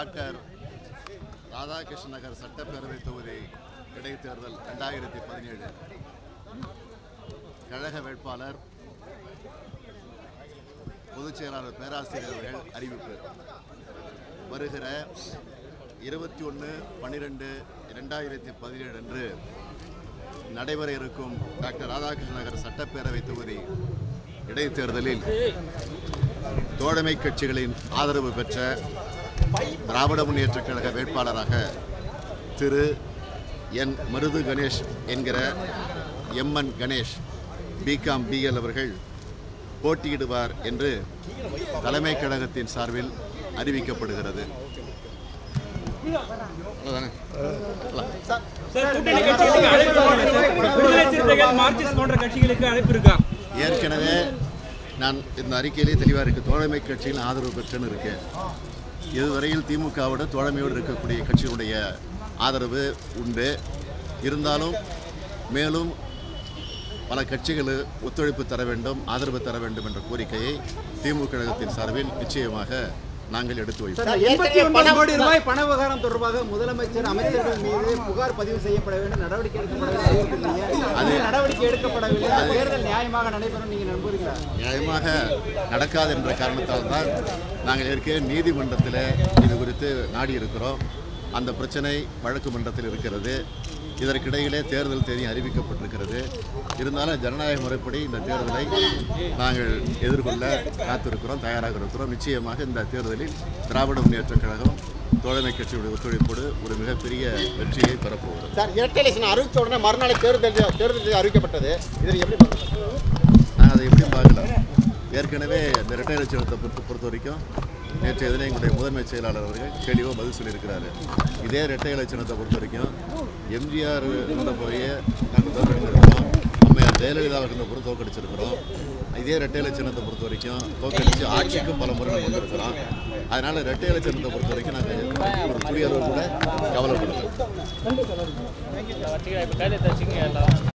Doctor Radhakrishna நகர் சட்டப்பேரவை தொகுதி இடைத்தேர்தல் ரெண்டாயிரத்தி பதினேழு கழக வேட்பாளர் பொதுச் செயலாளர் பேராசிரியர் அவர்கள் அறிவிப்பு வருகிற இருபத்தி ஒன்று பன்னிரெண்டு இரண்டாயிரத்தி பதினேழு அன்று நடைபெற இருக்கும் டாக்டர் ராதாகிருஷ்ண நகர் சட்டப்பேரவை தொகுதி இடைத்தேர்தலில் தோழமை கட்சிகளின் ஆதரவு பெற்ற திராவிட முன்னேற்றக் கழக வேட்பாளராக திரு என் மருது கணேஷ் என்கிற எம்என் கணேஷ் பிகாம் பிஎல் அவர்கள் போட்டியிடுவார் என்று தலைமை கழகத்தின் சார்பில் அறிவிக்கப்படுகிறது அவ்வளவுதானே? சார் கூட்டணி கட்சிகளுக்கு அழைப்பு இருக்கா சார்? விடுதலை சிறுத்தைகள் மார்க்சிஸ்ட் போன்ற கட்சிகளுக்கு அழைப்பு இருக்கா ஏற்கனவே நான் இந்த அறிக்கையிலே தெளிவாக இருக்குது தோழமை கட்சியில் ஆதரவு பெற்றுன்னு இருக்கு இதுவரையில் திமுகவோட தோழமையோடு இருக்கக்கூடிய கட்சிகளுடைய ஆதரவு உண்டு இருந்தாலும் மேலும் பல கட்சிகள் ஒத்துழைப்பு தர வேண்டும் ஆதரவு தர வேண்டும் என்ற கோரிக்கையை திமுக கழகத்தின் சார்பில் நிச்சயமாக நாங்கள் எடுத்து வைப்போம் எண்பத்தி ஒன்பது கோடி ரூபாய் பண விவகாரம் தொடர்பாக முதலமைச்சர் அமைச்சர்கள் மீது புகார் பதிவு செய்யப்பட வேண்டும் நடவடிக்கை எடுக்கப்பட வேண்டும் அறிவித்திருந்தீங்க. அது நடவடிக்கை எடுக்கப்படவில்லை அந்த தேர்தல் நியாயமாக நடைபெறும் நீங்க நம்புறீங்களா நியாயமாக நடக்காது என்ற காரணத்தால் தான் நாங்கள் ஏற்கனவே நீதிமன்றத்தில் இது குறித்து நாடி இருக்கிறோம் அந்த பிரச்சனை வழக்கு மன்றத்தில் இருக்கிறது இதற்கிடையிலே தேர்தல் தேதி அறிவிக்கப்பட்டிருக்கிறது இருந்தாலும் ஜனநாயக முறைப்படி இந்த தேர்தலை நாங்கள் எதிர்கொள்ள காத்திருக்கிறோம் தயாராக இருக்கிறோம் நிச்சயமாக இந்த தேர்தலில் திராவிட முன்னேற்றக் கழகம் தோழமை கட்சியுடைய ஒத்துழைப்போடு ஒரு மிகப்பெரிய வெற்றியை பெறப்போகிறது சார் இரட்டை எலெக்ஷன் அறிவித்த உடனே மறுநாள் தேர்தல் தேர்தல் தேதி அறிவிக்கப்பட்டது இதில் எப்படி பார்க்கணும் நாங்கள் அதை எப்படி பார்க்கல ஏற்கனவே இந்த இரட்டை இலட்சணத்தை பொறுத்த பொறுத்த வரைக்கும் நேற்று எதிரே எங்களுடைய முதன்மை செயலாளர் அவர்கள் தெளிவாக பதில் சொல்லியிருக்கிறாரு இதே இரட்டை இலட்சணத்தை பொறுத்த வரைக்கும் எம்ஜிஆர் இருந்த போயே நாங்கள் தோற்கடிச்சிருக்கிறோம் அம்மையார் ஜெயலலிதா இருந்த பொறுத்து தோற்கடிச்சிருக்கிறோம் இதே இரட்டை இலட்சணத்தை பொறுத்த வரைக்கும் தோற்கடிச்சு ஆட்சிக்கும் பல முறை நம்ம வந்திருக்கிறோம் அதனால் இரட்டை இலட்சணத்தை பொறுத்த வரைக்கும் நாங்கள் ஒரு துளியளவு கூட கவலைப்படுறோம்